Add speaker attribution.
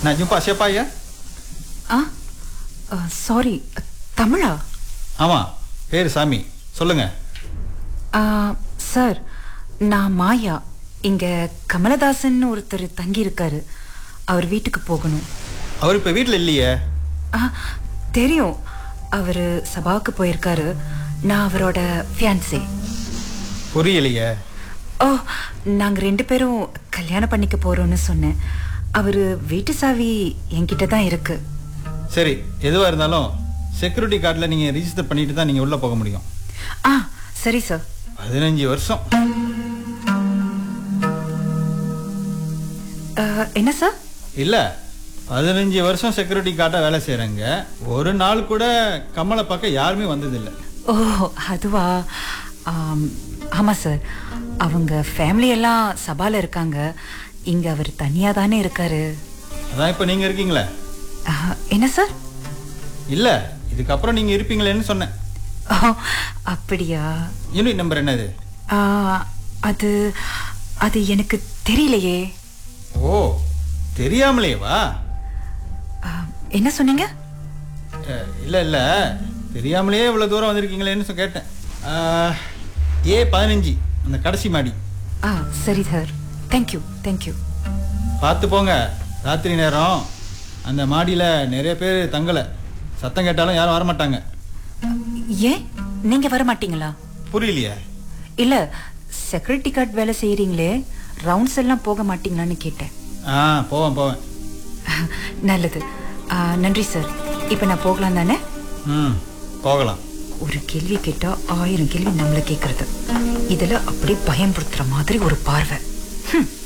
Speaker 1: Nak jumpa siapa ya?
Speaker 2: ஆ sorry தமிழா
Speaker 1: ஆமாம் பேர் சாமி சொல்லுங்க
Speaker 2: ஆ, சார் நான் மாயா இங்க கமலதாசன் ஒருத்தர் தங்கி இருக்காரு அவர் வீட்டுக்கு போகணும்
Speaker 1: அவர் இப்போ வீட்டில் இல்லையே
Speaker 2: ஆ, தெரியும் அவர் சபாவுக்கு போயிருக்காரு நான் அவரோட ஃபியான்சே
Speaker 1: புரியலையே
Speaker 2: ஓ நாங்க ரெண்டு பேரும் கல்யாணம் பண்ணிக்க போறோம்னு சொன்னேன் அவரு வீட்டு சாவி என்கிட்ட தான் இருக்கு
Speaker 1: சரி எதுவாக இருந்தாலும் செக்யூரிட்டி கார்டில் நீங்கள் ரிஜிஸ்டர் பண்ணிட்டு தான் நீங்கள் உள்ளே போக முடியும்
Speaker 2: ஆ சரி சார்
Speaker 1: பதினஞ்சு வருஷம்
Speaker 2: ஆ, என்ன சார்
Speaker 1: இல்லை பதினஞ்சு வருஷம் செக்யூரிட்டி கார்டாக வேலை செய்கிறேங்க ஒரு நாள் கூட கமலை பார்க்க யாருமே வந்ததில்லை
Speaker 2: ஓ அதுவா ஆம், ஆமா சார் அவங்க ஃபேமிலி எல்லாம் சபால இருக்காங்க இங்க அவர் தனியா தானே இருக்காரு
Speaker 1: அதான் இப்போ நீங்கள் இருக்கீங்களே
Speaker 2: ஆ, என்ன சார்
Speaker 1: இல்லை இதுக்கப்புறம் நீங்கள் இருப்பீங்களேன்னு சொன்னேன்
Speaker 2: ஓ அப்படியா
Speaker 1: யூனிட் நம்பர் என்னது
Speaker 2: ஆ, அது அது எனக்கு தெரியலையே
Speaker 1: ஓ தெரியாமலேவா
Speaker 2: ஆ, என்ன சொன்னீங்க
Speaker 1: அஹ், இல்ல இல்ல தெரியாமலே இவ்வளவு தூரம் வந்திருக்கீங்களேன்னு சொ- கேட்டேன் அஹ், ஏ பதினஞ்சு அந்த கடைசி மாடி
Speaker 2: ஆ சரி சார் தேங்க்யூ தேங்க்யூ
Speaker 1: பார்த்து போங்க ராத்திரி நேரம் அந்த மாடியில் நிறைய பேர் தங்கலை சத்தம் கேட்டாலும் யாரும் வரமாட்டாங்க
Speaker 2: ஏன் நீங்க வர மாட்டீங்களா
Speaker 1: புரியலையே
Speaker 2: இல்ல செக்யூரிட்டி கார்டு வேலை செய்யறீங்களே ரவுண்ட்ஸ் எல்லாம் போக மாட்டீங்களான்னு கேட்டேன்
Speaker 1: ஆ போவேன் போவேன்
Speaker 2: நல்லது ஆ, நன்றி சார் இப்போ நான் போகலாம் தானே
Speaker 1: ம் போகலாம்
Speaker 2: ஒரு கேள்வி கேட்டா ஆயிரம் கேள்வி நம்மள கேக்குறது இதுல அப்படியே பயன்படுத்துற மாதிரி ஒரு பார்வை ஹம்.